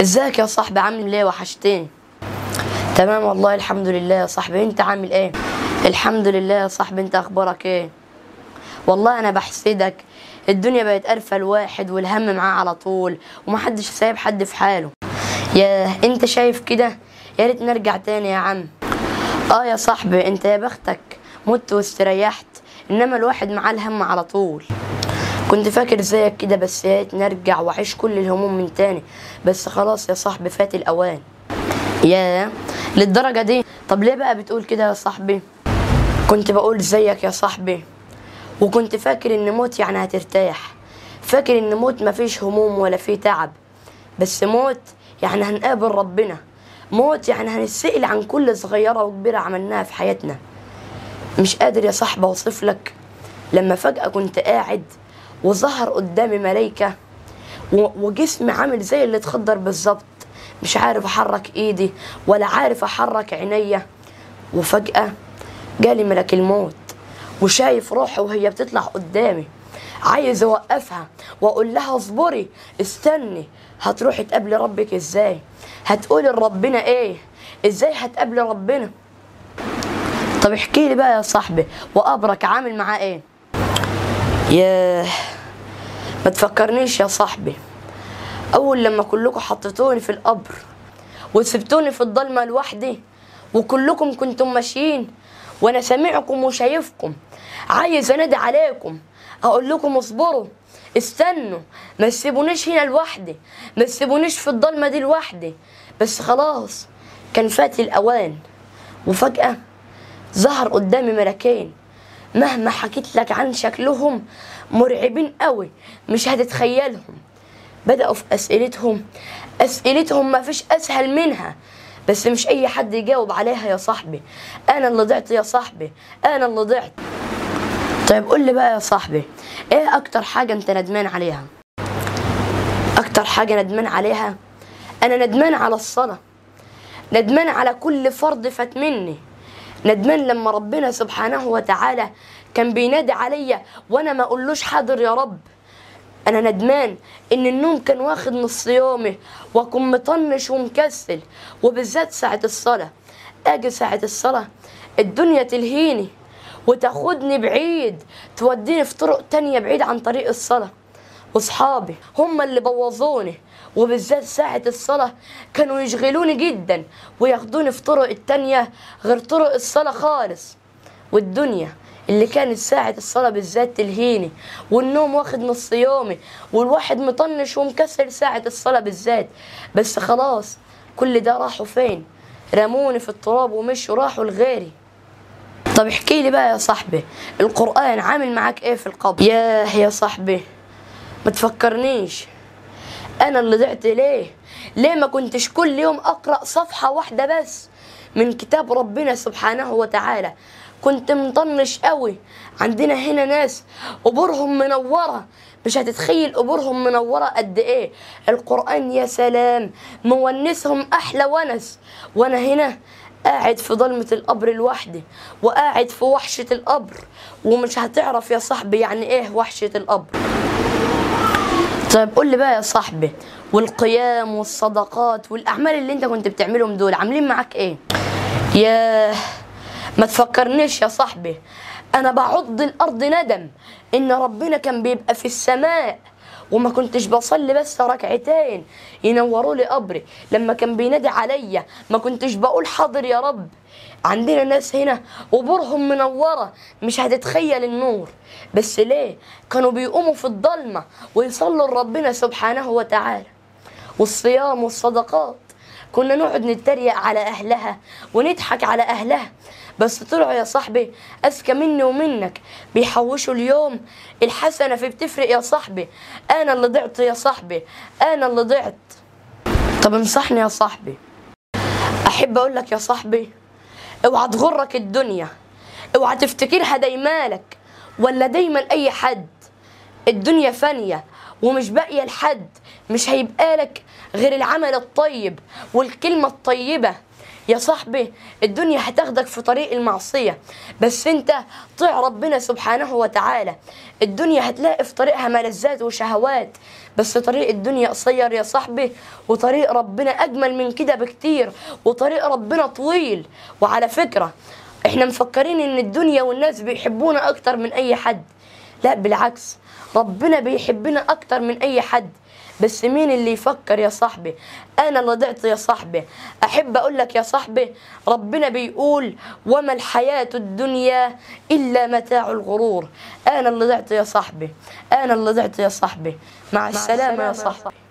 ازيك يا صاحبي عامل ايه وحشتني تمام والله الحمد لله يا صاحبي انت عامل ايه الحمد لله يا صاحبي انت اخبارك ايه والله انا بحسدك الدنيا بقت قرفة الواحد والهم معاه على طول ومحدش سايب حد في حاله يا انت شايف كده يا ريت نرجع تاني يا عم اه يا صاحبي انت يا بختك مت واستريحت انما الواحد معاه الهم على طول كنت فاكر زيك كده بس يا ريت نرجع واعيش كل الهموم من تاني بس خلاص يا صاحبي فات الاوان يا للدرجة دي طب ليه بقى بتقول كده يا صاحبي كنت بقول زيك يا صاحبي وكنت فاكر ان موت يعني هترتاح فاكر ان موت مفيش هموم ولا فيه تعب بس موت يعني هنقابل ربنا موت يعني هنسأل عن كل صغيرة وكبيرة عملناها في حياتنا مش قادر يا صاحبي اوصف لك لما فجأة كنت قاعد وظهر قدامي ملايكة و- وجسمي عامل زي اللي اتخدر بالظبط مش عارف احرك ايدي ولا عارف احرك عينيا وفجأة جالي ملك الموت وشايف روحي وهي بتطلع قدامي عايز اوقفها واقول لها اصبري استني هتروحي تقابلي ربك ازاي هتقولي لربنا ايه ازاي هتقابلي ربنا طب احكي لي بقى يا صاحبي وقبرك عامل معاه ايه ياه ما تفكرنيش يا صاحبي اول لما كلكم حطيتوني في القبر وسبتوني في الضلمه لوحدي وكلكم كنتم ماشيين وانا سامعكم وشايفكم عايز انادي عليكم اقول لكم اصبروا استنوا ما تسيبونيش هنا لوحدي ما تسيبونيش في الضلمه دي لوحدي بس خلاص كان فات الاوان وفجاه ظهر قدامي ملكين مهما حكيت لك عن شكلهم مرعبين قوي مش هتتخيلهم بدأوا في أسئلتهم أسئلتهم ما فيش أسهل منها بس مش أي حد يجاوب عليها يا صاحبي أنا اللي ضعت يا صاحبي أنا اللي ضعت طيب قول لي بقى يا صاحبي إيه أكتر حاجة أنت ندمان عليها أكتر حاجة ندمان عليها أنا ندمان على الصلاة ندمان على كل فرض فات مني ندمان لما ربنا سبحانه وتعالى كان بينادي عليا وانا ما اقولوش حاضر يا رب انا ندمان ان النوم كان واخد نص يومي واكون مطنش ومكسل وبالذات ساعة الصلاة اجي ساعة الصلاة الدنيا تلهيني وتاخدني بعيد توديني في طرق تانية بعيد عن طريق الصلاة واصحابي هم اللي بوظوني وبالذات ساعة الصلاة كانوا يشغلوني جدا وياخدوني في طرق التانية غير طرق الصلاة خالص والدنيا اللي كانت ساعة الصلاة بالذات تلهيني والنوم واخد نص يومي والواحد مطنش ومكسر ساعة الصلاة بالذات بس خلاص كل ده راحوا فين رموني في التراب ومشوا راحوا لغيري طب احكي لي بقى يا صاحبي القرآن عامل معاك ايه في القبر ياه يا صاحبي ما تفكرنيش انا اللي ضعت ليه ليه ما كنتش كل يوم اقرا صفحه واحده بس من كتاب ربنا سبحانه وتعالى كنت مطنش قوي عندنا هنا ناس قبورهم منوره مش هتتخيل قبورهم منوره قد ايه القران يا سلام مونسهم احلى ونس وانا هنا قاعد في ضلمة القبر لوحدي وقاعد في وحشة القبر ومش هتعرف يا صاحبي يعني ايه وحشة القبر طيب قول لي بقى يا صاحبي والقيام والصدقات والاعمال اللي انت كنت بتعملهم دول عاملين معاك ايه ياه ما تفكرنيش يا صاحبي انا بعض الارض ندم ان ربنا كان بيبقى في السماء وما كنتش بصلي بس ركعتين ينوروا لي قبري لما كان بينادي عليا ما كنتش بقول حاضر يا رب عندنا ناس هنا قبورهم منورة مش هتتخيل النور بس ليه كانوا بيقوموا في الضلمة ويصلوا لربنا سبحانه وتعالى والصيام والصدقات كنا نقعد نتريق على أهلها ونضحك على أهلها بس طلعوا يا صاحبي أذكى مني ومنك بيحوشوا اليوم الحسنة في بتفرق يا صاحبي أنا اللي ضعت يا صاحبي أنا اللي ضعت طب انصحني يا صاحبي أحب أقول لك يا صاحبي اوعى تغرك الدنيا اوعى تفتكرها دايمالك ولا دايما أي حد الدنيا فانية ومش باقية لحد مش هيبقى لك غير العمل الطيب والكلمة الطيبة يا صاحبي الدنيا هتاخدك في طريق المعصية بس انت طيع ربنا سبحانه وتعالى الدنيا هتلاقي في طريقها ملذات وشهوات بس طريق الدنيا قصير يا صاحبي وطريق ربنا أجمل من كده بكتير وطريق ربنا طويل وعلى فكرة احنا مفكرين ان الدنيا والناس بيحبونا اكتر من اي حد لا بالعكس ربنا بيحبنا اكتر من اي حد بس مين اللي يفكر يا صاحبي انا اللي ضعت يا صاحبي احب اقول لك يا صاحبي ربنا بيقول وما الحياة الدنيا الا متاع الغرور انا اللي ضعت يا صاحبي انا اللي ضعت يا صاحبي مع, السلامة يا صاحبي